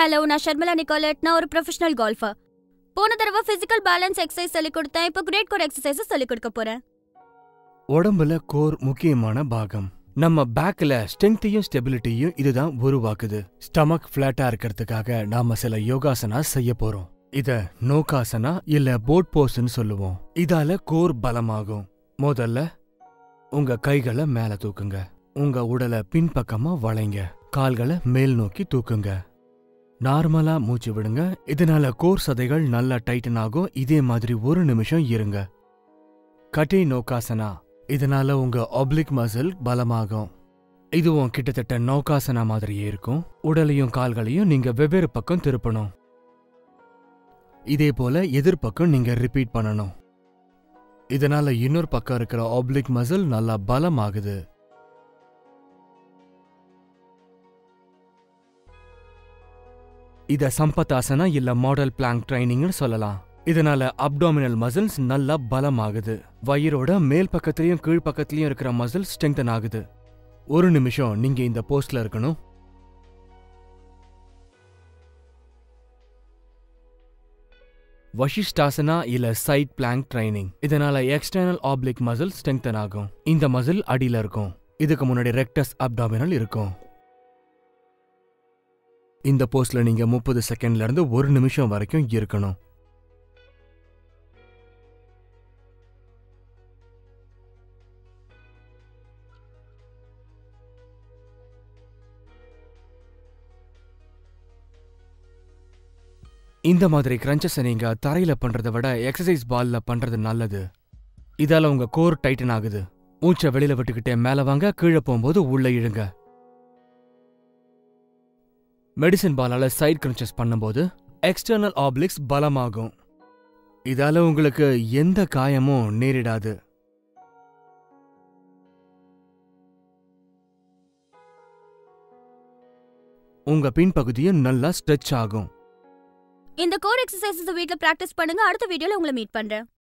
hello நான் ஷர்மிளா நிக்கோலட் நான் ஒரு ப்ரொஃபஷனல் கால்ஃபர் போன தடவை பிசிக்கல் பேலன்ஸ் எக்ஸசைஸ் சொல்லி கொடுத்தேன் இப்போ கிரேட் கோர் எக்ஸசைஸ் சொல்லி கொடுக்க போறேன் உடம்புல கோர் முக்கியமான பாகம் நம்ம பேக்ல ஸ்ட்ரென்த்தையும் ஸ்டெபிலிட்டியும் இதுதான் உருவாக்குது ஸ்டமக் ஃபிளாட்டா இருக்கிறதுக்காக நாம சில யோகாசனா செய்ய போறோம் இத நோகாசனா இல்ல போட் போஸ்ன்னு சொல்லுவோம் இதால கோர் பலமாகும் முதல்ல உங்க கைகளை மேல தூக்குங்க உங்க உடலை பின்பக்கமா வளைங்க கால்களை மேல் நோக்கி தூக்குங்க நார்மலா மூச்சு விடுங்க இதனால கோர் சதைகள் நல்லா டைட்டன் ஆகும் இதே மாதிரி ஒரு நிமிஷம் இருங்க கட்டி நோகாசனா இதனால உங்க ஒப்ளிக் மசில் பலமாகும் இதுவும் கிட்டத்தட்ட நௌகாசனா மாதிரியே இருக்கும் உடலையும் கால்களையும் நீங்க வெவ்வேறு பக்கம் திருப்பணும் இதே போல எதிர்பக்கம் நீங்க ரிப்பீட் பண்ணணும் இதனால இன்னொரு பக்கம் இருக்கிற ஒப்ளிக் மசில் நல்லா பலமாகுது இத சம்பத்தாசனா இல்ல மாடல் பிளாங்க் ட்ரைனிங்னு சொல்லலாம் இதனால அப்டாமினல் மசில்ஸ் நல்லா பலமாகுது வயிறோட மேல் பக்கத்துலயும் கீழ் பக்கத்துலயும் இருக்கிற மசில் ஸ்ட்ரெங்தன் ஆகுது ஒரு நிமிஷம் நீங்க இந்த போஸ்ட்ல இருக்கணும் வஷிஷ்டாசனா இல்ல சைட் பிளாங்க் ட்ரைனிங் இதனால எக்ஸ்டர்னல் ஆப்ளிக் மசில் ஸ்ட்ரெங்தன் ஆகும் இந்த மசில் அடியில இருக்கும் இதுக்கு முன்னாடி ரெக்டஸ் அப்டாமினல் இருக்கும் இந்த போஸ்ட்ல நீங்க முப்பது செகண்ட்ல இருந்து ஒரு நிமிஷம் வரைக்கும் இருக்கணும் இந்த மாதிரி கிரன்ச்சஸை நீங்க தரையில பண்றதை விட எக்ஸசைஸ் பால்ல பண்றது நல்லது இதால உங்க கோர் டைட்டன் ஆகுது மூச்சை வெளியில விட்டுக்கிட்டே மேல வாங்க கீழே போகும்போது உள்ள இழுங்க மெடிசின் பாலால சைட் கிரன்ச்சஸ் பண்ணும்போது எக்ஸ்டர்னல் ஆப்ளிக்ஸ் பலமாகும் இதால உங்களுக்கு எந்த காயமும் நேரிடாது உங்க பின்பகுதியும் நல்லா ஸ்ட்ரெச் ஆகும் இந்த கோர் எக்ஸசைசஸ் வீட்ல பிராக்டிஸ் பண்ணுங்க அடுத்த வீடியோல உங்களை மீட் பண்றேன்